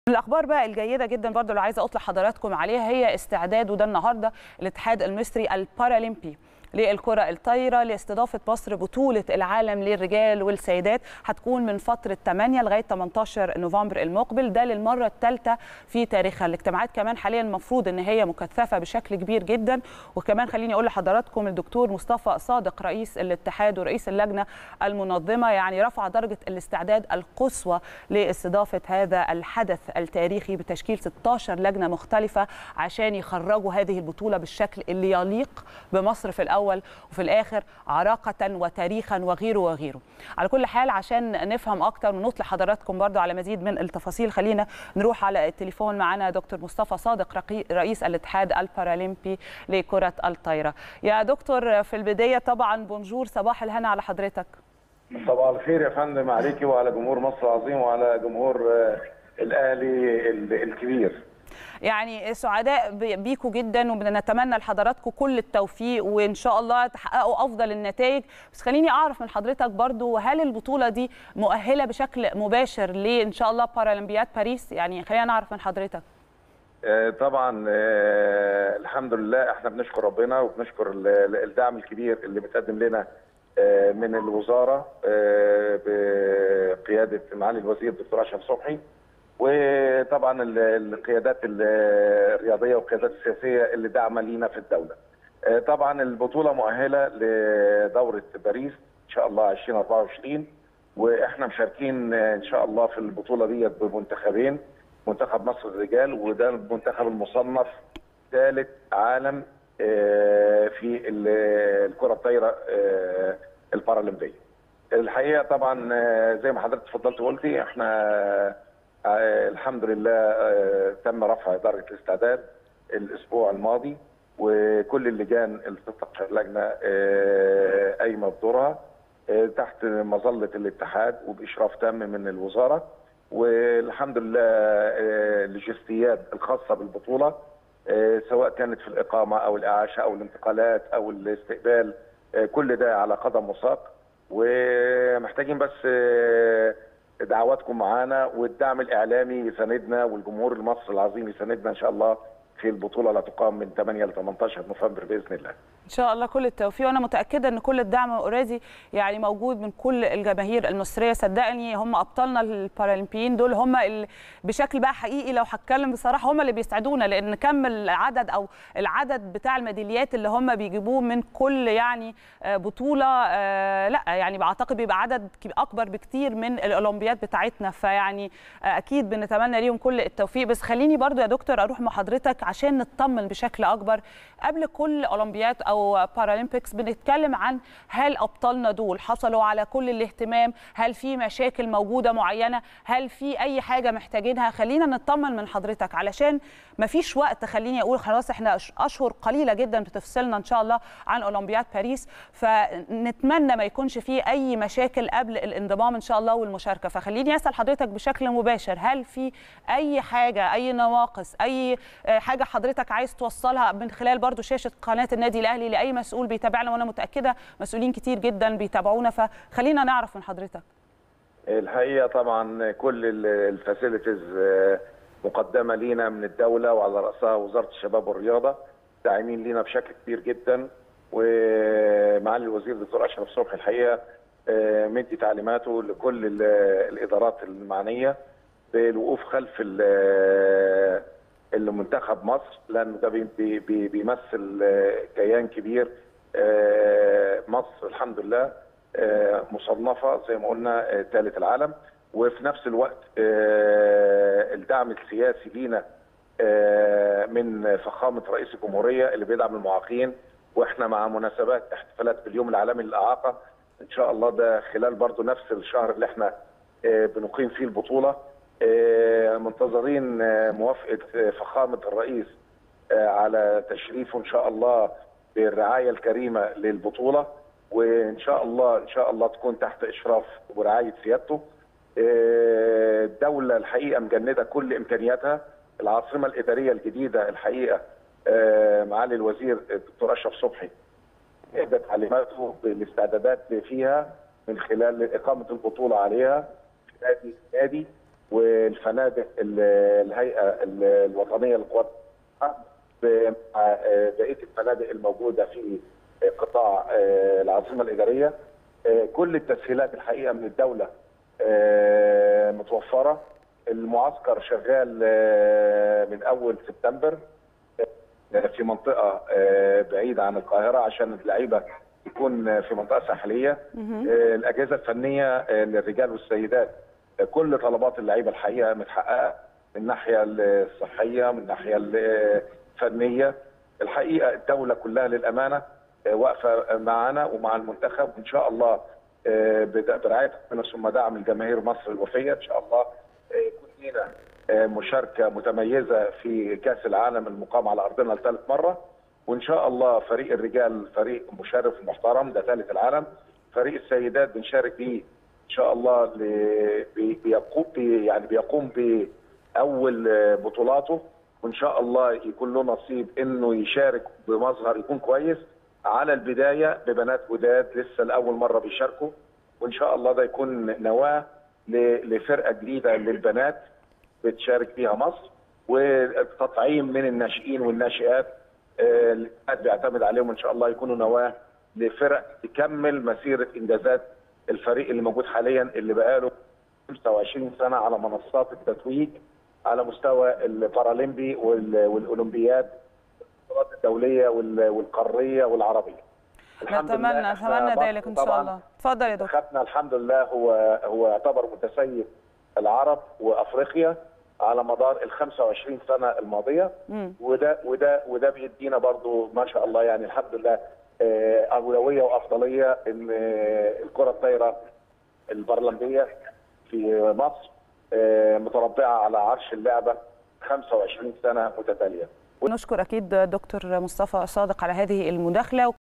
من الاخبار بقى الجيده جدا برضو اللي عايزه اطلع حضراتكم عليها هي استعداد وده النهارده الاتحاد المصري البارالمبي للكرة الطايرة لاستضافة مصر بطولة العالم للرجال والسيدات هتكون من فترة 8 لغاية 18 نوفمبر المقبل ده للمرة الثالثة في تاريخها الاجتماعات كمان حاليا المفروض ان هي مكثفة بشكل كبير جدا وكمان خليني اقول لحضراتكم الدكتور مصطفى صادق رئيس الاتحاد ورئيس اللجنة المنظمة يعني رفع درجة الاستعداد القصوى لاستضافة هذا الحدث التاريخي بتشكيل 16 لجنة مختلفة عشان يخرجوا هذه البطولة بالشكل اللي يليق بمصر في الأول الاول وفي الاخر عراقه وتاريخا وغيره وغيره على كل حال عشان نفهم اكتر ونطلع حضراتكم برضو على مزيد من التفاصيل خلينا نروح على التليفون معنا دكتور مصطفى صادق رئيس الاتحاد البارالمبي لكره الطايره يا دكتور في البدايه طبعا بونجور صباح الهنا على حضرتك صباح الخير يا فندم عليكي وعلى جمهور مصر العظيم وعلى جمهور الاهلي الكبير يعني سعداء بيكوا جدا وبنتمنى لحضراتكم كل التوفيق وان شاء الله تحققوا افضل النتائج بس خليني اعرف من حضرتك برضو هل البطوله دي مؤهله بشكل مباشر لان شاء الله بارالمبياد باريس يعني خلينا نعرف من حضرتك طبعا الحمد لله احنا بنشكر ربنا وبنشكر الدعم الكبير اللي بتقدم لنا من الوزاره بقياده معالي الوزير الدكتور اشرف صبحي وطبعا القيادات الرياضيه والقيادات السياسيه اللي داعمه لينا في الدوله. طبعا البطوله مؤهله لدوره باريس ان شاء الله 2024 واحنا مشاركين ان شاء الله في البطوله ديت بمنتخبين منتخب مصر الرجال وده المنتخب المصنف ثالث عالم في الكره الطايره البارالمبيه. الحقيقه طبعا زي ما حضرتك اتفضلت وقلتي احنا الحمد لله تم رفع درجه الاستعداد الاسبوع الماضي وكل اللجان ال 16 لجنه قايمه بدورها تحت مظله الاتحاد وباشراف تام من الوزاره والحمد لله اللوجستيات الخاصه بالبطوله سواء كانت في الاقامه او الاعاشه او الانتقالات او الاستقبال كل ده على قدم وساق ومحتاجين بس دعواتكم معانا والدعم الاعلامي يساندنا والجمهور المصري العظيم يساندنا ان شاء الله في البطوله اللي تقام من 8 ل 18 نوفمبر باذن الله. ان شاء الله كل التوفيق وانا متاكده ان كل الدعم اوريدي يعني موجود من كل الجماهير المصريه صدقني هم ابطالنا البارالمبيين دول هم اللي بشكل بقى حقيقي لو هتكلم بصراحه هم اللي بيسعدونا لان كم العدد او العدد بتاع الميداليات اللي هم بيجيبوه من كل يعني بطوله لا يعني بعتقد بيبقى عدد اكبر بكتير من الاولمبياد بتاعتنا فيعني اكيد بنتمنى ليهم كل التوفيق بس خليني برضو يا دكتور اروح مع حضرتك عشان نطمن بشكل اكبر قبل كل اولمبياد او بارالمبيكس بنتكلم عن هل ابطالنا دول حصلوا على كل الاهتمام هل في مشاكل موجوده معينه هل في اي حاجه محتاجينها خلينا نطمن من حضرتك علشان ما فيش وقت خليني اقول خلاص احنا اشهر قليله جدا بتفصلنا ان شاء الله عن اولمبياد باريس فنتمنى ما يكونش في اي مشاكل قبل الانضمام ان شاء الله والمشاركه فخليني اسال حضرتك بشكل مباشر هل في اي حاجه اي نواقص اي حاجه حضرتك عايز توصلها من خلال برضو شاشه قناه النادي الاهلي لاي مسؤول بيتابعنا وانا متاكده مسؤولين كتير جدا بيتابعونا فخلينا نعرف من حضرتك الحقيقه طبعا كل الفاسيلتيز مقدمه لينا من الدوله وعلى راسها وزاره الشباب والرياضه داعمين لينا بشكل كبير جدا ومعالي الوزير الدكتور اشرف صبحي الحقيقه مدي تعليماته لكل الادارات المعنيه بالوقوف خلف المنتخب مصر لانه ده بي بي بيمثل كيان كبير مصر الحمد لله مصنفه زي ما قلنا ثالث العالم وفي نفس الوقت الدعم السياسي لينا من فخامه رئيس الجمهوريه اللي بيدعم المعاقين واحنا مع مناسبات احتفالات باليوم العالمي للاعاقه ان شاء الله ده خلال برضو نفس الشهر اللي احنا بنقيم فيه البطوله منتظرين موافقه فخامه الرئيس على تشريفه ان شاء الله بالرعايه الكريمه للبطوله وان شاء الله ان شاء الله تكون تحت اشراف ورعايه سيادته. الدوله الحقيقه مجنده كل امكانياتها العاصمه الاداريه الجديده الحقيقه معالي الوزير الدكتور اشرف صبحي ادى تعليماته بالاستعدادات فيها من خلال اقامه البطوله عليها نادي نادي والفنادق ال- الهيئه ال- الوطنيه للقوات ب- مع آه، بقيه الفنادق الموجوده في قطاع آه، العاصمه الاداريه آه، كل التسهيلات الحقيقه من الدوله آه، متوفره المعسكر شغال آه، من اول سبتمبر آه، في منطقه آه، بعيده عن القاهره عشان اللعيبه تكون في منطقه ساحليه آه، الاجهزه الفنيه آه، للرجال والسيدات آه، كل طلبات اللعيبه الحقيقه متحققه من الناحيه الصحيه من الناحيه الفنيه الحقيقه الدوله كلها للامانه آه، واقفه معانا ومع المنتخب وان شاء الله آه، بد- برعايه ربنا ثم دعم الجماهير مصر الوفيه ان شاء الله آه، يكون لنا آه، مشاركه متميزه في كاس العالم المقام على ارضنا لثالث مره وان شاء الله فريق الرجال فريق مشرف ومحترم ده ثالث العالم فريق السيدات بنشارك بيه ان شاء الله ل- بي- بيقوم بي- يعني بيقوم باول آه، بطولاته وان شاء الله يكون له نصيب انه يشارك بمظهر يكون كويس على البدايه ببنات جداد لسه لاول مره بيشاركوا وان شاء الله ده يكون نواه ل- لفرقه جديده للبنات بتشارك فيها مصر والتطعيم من الناشئين والناشئات آه، اللي الاتحاد بيعتمد عليهم ان شاء الله يكونوا نواه لفرق تكمل مسيره انجازات الفريق اللي موجود حاليا اللي بقاله 25 سنه على منصات التتويج على مستوى البارالمبي وال- والاولمبياد البطولات الدوليه وال- والقاريه والعربيه. الحمد لله نتمنى إحنا نتمنى مصر ذلك ان شاء طبعاً الله اتفضل يا دكتور منتخبنا الحمد لله هو هو يعتبر متسيد العرب وافريقيا على مدار ال 25 سنه الماضيه مم. وده وده وده بيدينا برضو ما شاء الله يعني الحمد لله آه، اولويه وافضليه ان آه، الكره الطايره البرلمبيه في مصر آه، متربعه على عرش اللعبه 25 سنه متتاليه نشكر اكيد دكتور مصطفى صادق على هذه المداخله